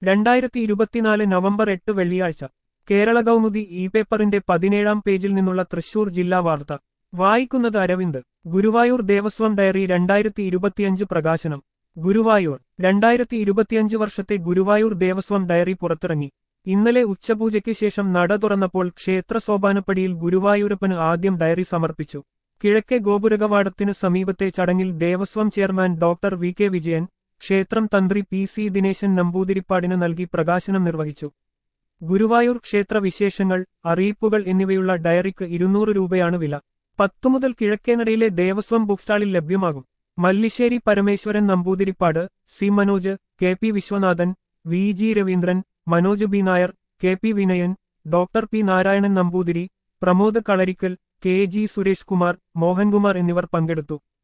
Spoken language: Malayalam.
രണ്ടായിരത്തി ഇരുപത്തിനാല് നവംബർ എട്ട് വെള്ളിയാഴ്ച കേരള കൗമുദി ഇ പേപ്പറിന്റെ പതിനേഴാം പേജിൽ നിന്നുള്ള തൃശൂർ ജില്ലാ വാർത്ത വായിക്കുന്നത് അരവിന്ദ് ഗുരുവായൂർ ദേവസ്വം ഡയറി രണ്ടായിരത്തി ഇരുപത്തിയഞ്ച് പ്രകാശനം ഗുരുവായൂർ രണ്ടായിരത്തി ഇരുപത്തിയഞ്ച് വർഷത്തെ ഗുരുവായൂർ ദേവസ്വം ഡയറി പുറത്തിറങ്ങി ഇന്നലെ ഉച്ചപൂജയ്ക്ക് ശേഷം നട തുറന്നപ്പോൾ ക്ഷേത്ര സോപാനപ്പടിയിൽ ഗുരുവായൂരപ്പന് ആദ്യം ഡയറി സമർപ്പിച്ചു കിഴക്കേ ഗോപുരകവാടത്തിനു സമീപത്തെ ചടങ്ങിൽ Devaswom chairman doctor V K Vijayan ക്ഷേത്രം തന്ത്രി പി സി ദിനേശൻ നമ്പൂതിരിപ്പാടിന് നൽകി പ്രകാശനം നിർവഹിച്ചു ഗുരുവായൂർ ക്ഷേത്ര വിശേഷങ്ങൾ അറിയിപ്പുകൾ എന്നിവയുള്ള ഡയറിക്ക് ഇരുന്നൂറ് രൂപയാണ് വില പത്തു മുതൽ കിഴക്കേനടയിലെ ദേവസ്വം ബുക്ക് സ്റ്റാളിൽ ലഭ്യമാകും Mallissery Parameswaran Namboothiripad C Manoj K P Viswanathan V G Raveendran Manoj B Nair K P Vinayan doctor P Narayanan Namboothiri Pramod Kalarikkal K G Suresh Kumar Mohankumar എന്നിവർ പങ്കെടുത്തു